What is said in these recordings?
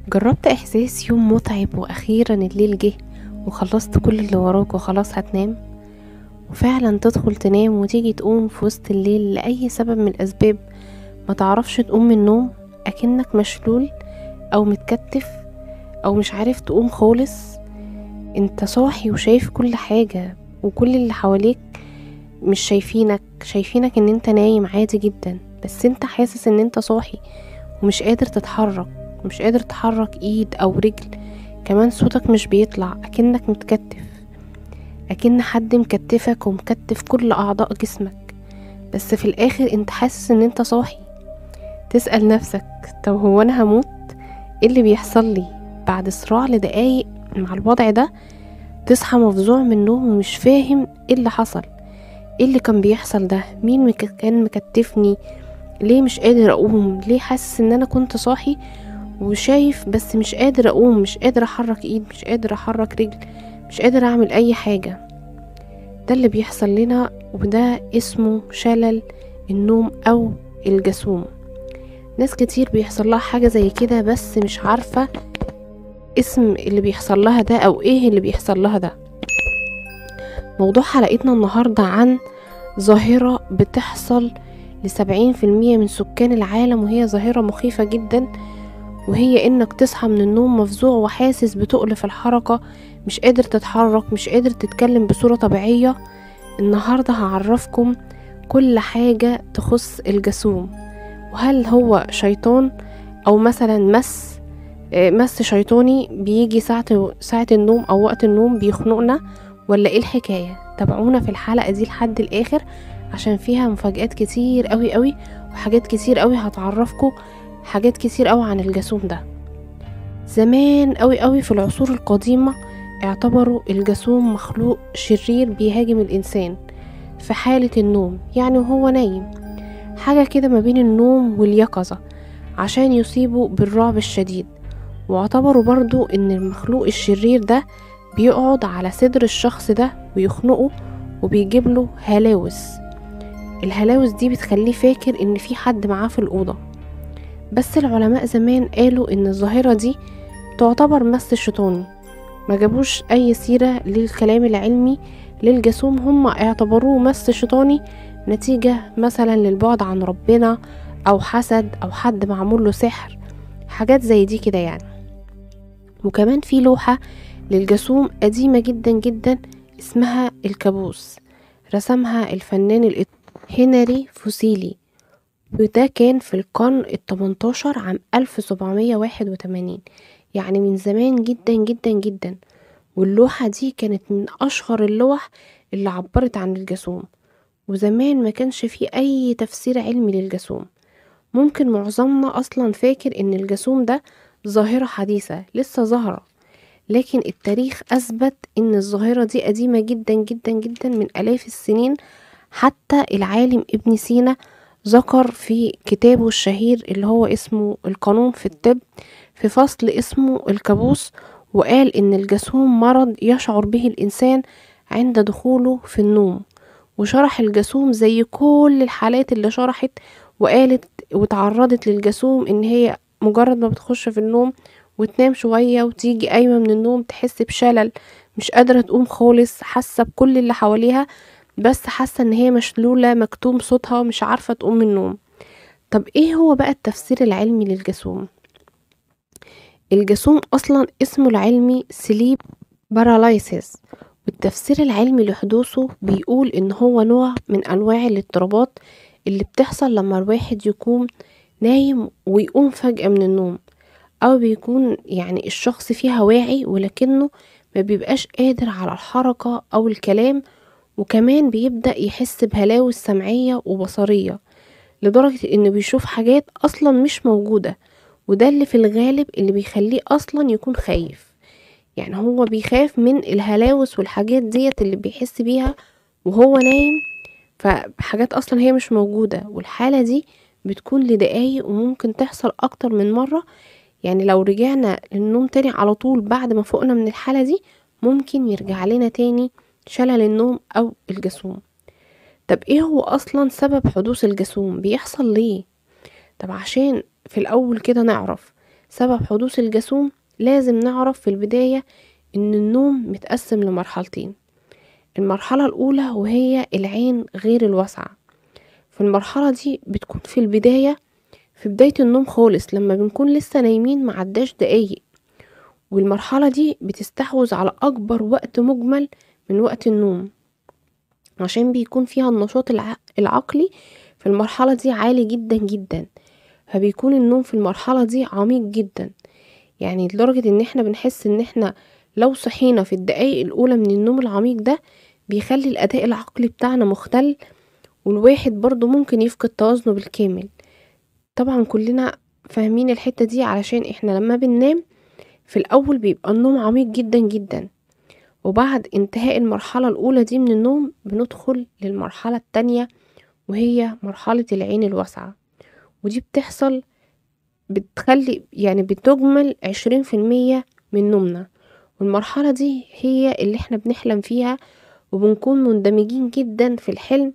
جربت احساس يوم متعب واخيرا الليل جه وخلصت كل اللي وراك وخلاص هتنام وفعلا تدخل تنام وتيجي تقوم في وسط الليل لاي سبب من الاسباب ما تعرفش تقوم من النوم اكنك مشلول او متكتف او مش عارف تقوم خالص انت صاحي وشايف كل حاجة وكل اللي حواليك مش شايفينك شايفينك ان انت نايم عادي جدا بس انت حاسس ان انت صاحي ومش قادر تتحرك مش قادر تحرك ايد او رجل كمان صوتك مش بيطلع اكنك متكتف اكن حد مكتفك ومكتف كل اعضاء جسمك بس في الاخر انت حاسس ان انت صاحي تسأل نفسك طب هو انا هموت ايه اللي بيحصل لي بعد صراع لدقايق مع الوضع ده تصحى مفزوع من النوم ومش فاهم ايه اللي حصل ايه اللي كان بيحصل ده مين مك... كان مكتفني ليه مش قادر اقوم ليه حاسس ان انا كنت صاحي وشايف بس مش قادر اقوم مش قادر احرك ايد مش قادر احرك رجل مش قادر اعمل اي حاجة ده اللي بيحصل لنا وده اسمه شلل النوم او الجسوم ناس كتير بيحصل لها حاجة زي كده بس مش عارفة اسم اللي بيحصل لها ده او ايه اللي بيحصل لها ده موضوع حلقتنا النهاردة عن ظاهرة بتحصل لسبعين في المية من سكان العالم وهي ظاهرة مخيفة جدا وهي انك تصحى من النوم مفزوع وحاسس بتقل في الحركة مش قادر تتحرك مش قادر تتكلم بصورة طبيعية النهاردة هعرفكم كل حاجة تخص الجسوم وهل هو شيطان او مثلا مس مس شيطاني بيجي ساعة ساعة النوم او وقت النوم بيخنقنا ولا ايه الحكاية تابعونا في الحلقة دي لحد الاخر عشان فيها مفاجآت كتير قوي قوي وحاجات كتير قوي هتعرفكم حاجات كتير قوي عن الجاسوم ده زمان قوي قوي في العصور القديمة اعتبروا الجاسوم مخلوق شرير بيهاجم الانسان في حالة النوم يعني وهو نايم حاجة كده ما بين النوم واليقظة عشان يصيبوا بالرعب الشديد واعتبروا برضو ان المخلوق الشرير ده بيقعد على صدر الشخص ده ويخنقه وبيجيب له هلاوس الهلاوس دي بتخليه فاكر ان في حد معاه في الأوضة بس العلماء زمان قالوا ان الظاهرة دي تعتبر مس شيطاني ما جابوش اي سيرة للكلام العلمي للجاسوم هم اعتبروه مس شيطاني نتيجة مثلا للبعد عن ربنا او حسد او حد معمول له سحر حاجات زي دي كده يعني وكمان في لوحة للجاسوم قديمة جدا جدا اسمها الكابوس رسمها الفنان هنري فوسيلي وده كان في القرن التمنتاشر عام ألف سبعمية واحد وتمانين يعني من زمان جدا جدا جدا واللوحة دي كانت من أشهر اللوح اللي عبرت عن الجاسوم وزمان ما كانش فيه أي تفسير علمي للجاسوم ممكن معظمنا أصلا فاكر إن الجاسوم ده ظاهرة حديثة لسه ظاهرة لكن التاريخ أثبت إن الظاهرة دي قديمة جدا جدا جدا من آلاف السنين حتى العالم ابن سينا ذكر في كتابه الشهير اللي هو اسمه القانون في الطب في فصل اسمه الكابوس وقال إن الجاسوم مرض يشعر به الإنسان عند دخوله في النوم وشرح الجاسوم زي كل الحالات اللي شرحت وقالت وتعرضت للجاسوم إن هي مجرد ما بتخش في النوم وتنام شوية وتيجي قايمة من النوم تحس بشلل مش قادرة تقوم خالص حاسة بكل اللي حواليها بس حاسة ان هي مشلولة مكتوم صوتها مش عارفة تقوم من النوم طب ايه هو بقى التفسير العلمي للجاسوم الجاسوم اصلا اسمه العلمي سليب بارالايسيس والتفسير العلمي لحدوثه بيقول ان هو نوع من انواع الاضطرابات اللي بتحصل لما الواحد يكون نايم ويقوم فجأة من النوم او بيكون يعني الشخص فيها واعي ولكنه ما بيبقاش قادر على الحركة او الكلام وكمان بيبدأ يحس بهلاوس سمعية وبصرية لدرجة انه بيشوف حاجات اصلا مش موجودة وده اللي في الغالب اللي بيخليه اصلا يكون خايف يعني هو بيخاف من الهلاوس والحاجات ديت اللي بيحس بيها وهو نايم فحاجات اصلا هي مش موجودة والحالة دي بتكون لدقايق وممكن تحصل اكتر من مرة يعني لو رجعنا للنوم تاني على طول بعد ما فوقنا من الحالة دي ممكن يرجع لنا تاني شلل النوم أو الجسوم طب ايه هو أصلا سبب حدوث الجسوم بيحصل ليه طب عشان في الأول كده نعرف سبب حدوث الجاثوم لازم نعرف في البداية ان النوم متقسم لمرحلتين المرحلة الاولى وهي العين غير الواسعة في المرحلة دي بتكون في البداية في بداية النوم خالص لما بنكون لسه نايمين معداش دقايق والمرحلة دي بتستحوذ على اكبر وقت مجمل من وقت النوم عشان بيكون فيها النشاط العقلي في المرحلة دي عالي جدا جدا فبيكون النوم في المرحلة دي عميق جدا يعني لدرجة ان احنا بنحس ان احنا لو صحينا في الدقايق الاولى من النوم العميق ده بيخلي الاداء العقلي بتاعنا مختل والواحد برضو ممكن يفقد توازنه بالكامل طبعا كلنا فاهمين الحتة دي علشان احنا لما بننام في الاول بيبقى النوم عميق جدا جدا وبعد انتهاء المرحلة الاولى دي من النوم بندخل للمرحلة التانية وهي مرحلة العين الواسعة ودي بتحصل بتخلي يعني بتجمل عشرين في المية من نومنا والمرحلة دي هي اللي احنا بنحلم فيها وبنكون مندمجين جدا في الحلم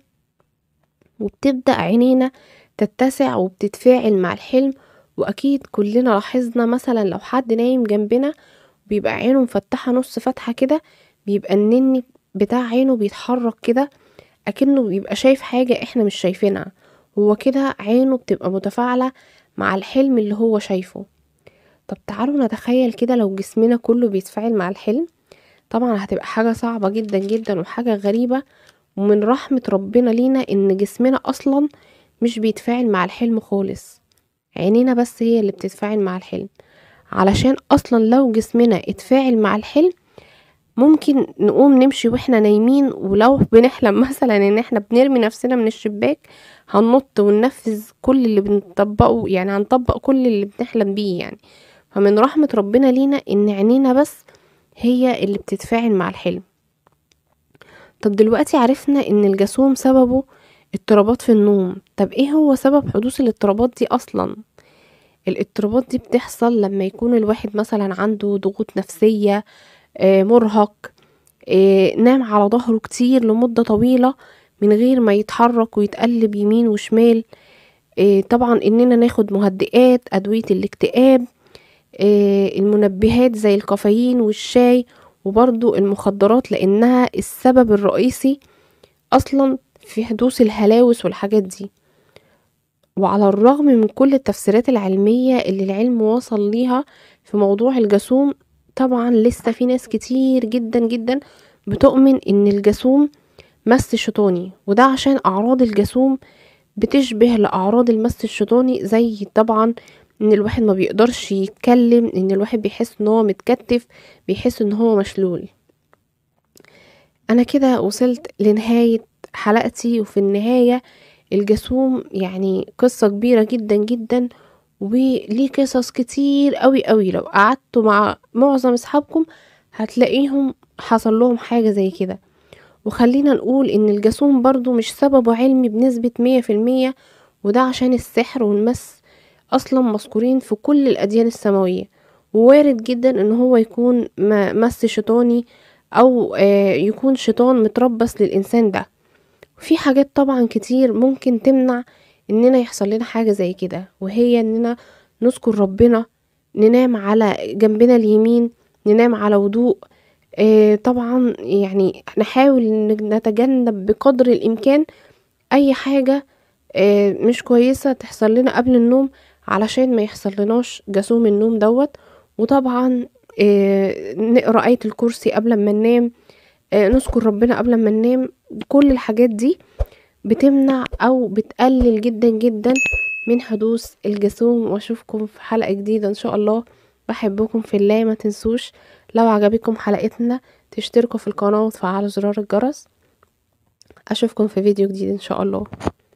وبتبدأ عينينا تتسع وبتتفاعل مع الحلم واكيد كلنا لاحظنا مثلا لو حد نايم جنبنا بيبقى عينه مفتحة نص فتحة كده بيبقى النني بتاع عينه بيتحرك كده اكنه بيبقى شايف حاجة احنا مش شايفينها هو كده عينه بتبقى متفاعلة مع الحلم اللي هو شايفه طب تعالوا نتخيل كده لو جسمنا كله بيتفاعل مع الحلم طبعا هتبقى حاجة صعبة جدا جدا وحاجة غريبة ومن رحمة ربنا لينا ان جسمنا اصلا مش بيتفاعل مع الحلم خالص عينينا بس هي اللي بتتفاعل مع الحلم علشان اصلا لو جسمنا اتفاعل مع الحلم ممكن نقوم نمشي واحنا نايمين ولو بنحلم مثلا ان احنا بنرمي نفسنا من الشباك هننط وننفذ كل اللي بنطبقه يعني هنطبق كل اللي بنحلم بيه يعني فمن رحمة ربنا لينا ان عينينا بس هي اللي بتتفاعل مع الحلم طب دلوقتي عرفنا ان الجاثوم سببه اضطرابات في النوم طب ايه هو سبب حدوث الاضطرابات دي اصلا الاضطرابات دي بتحصل لما يكون الواحد مثلا عنده ضغوط نفسية آه مرهق آه نام على ظهره كتير لمدة طويلة من غير ما يتحرك ويتقلب يمين وشمال آه طبعا اننا ناخد مهدئات ادوية الاكتئاب المنبهات زي الكافيين والشاي وبرضو المخدرات لانها السبب الرئيسي اصلا في حدوث الهلاوس والحاجات دي وعلى الرغم من كل التفسيرات العلمية اللي العلم وصل ليها في موضوع الجاثوم طبعا لسه في ناس كتير جدا جدا بتؤمن ان الجاثوم مس شيطاني وده عشان اعراض الجاثوم بتشبه لاعراض المس الشيطاني زي طبعا ان الواحد ما بيقدرش يتكلم ان الواحد بيحس ان هو متكتف بيحس ان هو مشلول انا كده وصلت لنهاية حلقتي وفي النهاية الجاثوم يعني قصة كبيرة جدا جدا وليه قصص كتير قوي قوي لو قعدتوا مع معظم اصحابكم هتلاقيهم حصل لهم حاجة زي كده وخلينا نقول ان الجاثوم برضو مش سببه علمي بنسبة مية في المية وده عشان السحر والمس اصلا مذكورين في كل الاديان السماوية ووارد جدا ان هو يكون مس شيطاني او يكون شيطان متربص للانسان ده في حاجات طبعا كتير ممكن تمنع اننا يحصل لنا حاجة زي كده وهي اننا نذكر ربنا ننام على جنبنا اليمين ننام على وضوء آه طبعا يعني نحاول نتجنب بقدر الامكان اي حاجة آه مش كويسة تحصل لنا قبل النوم علشان ما يحصل لناش جاثوم النوم دوت وطبعا آه نقرا آية الكرسي قبل ما ننام نذكر ربنا قبل ما ننام كل الحاجات دي بتمنع او بتقلل جدا جدا من حدوث الجاثوم واشوفكم في حلقة جديدة ان شاء الله بحبكم في الله ما تنسوش لو عجبكم حلقتنا تشتركوا في القناة وتفعلوا زرار الجرس اشوفكم في فيديو جديد ان شاء الله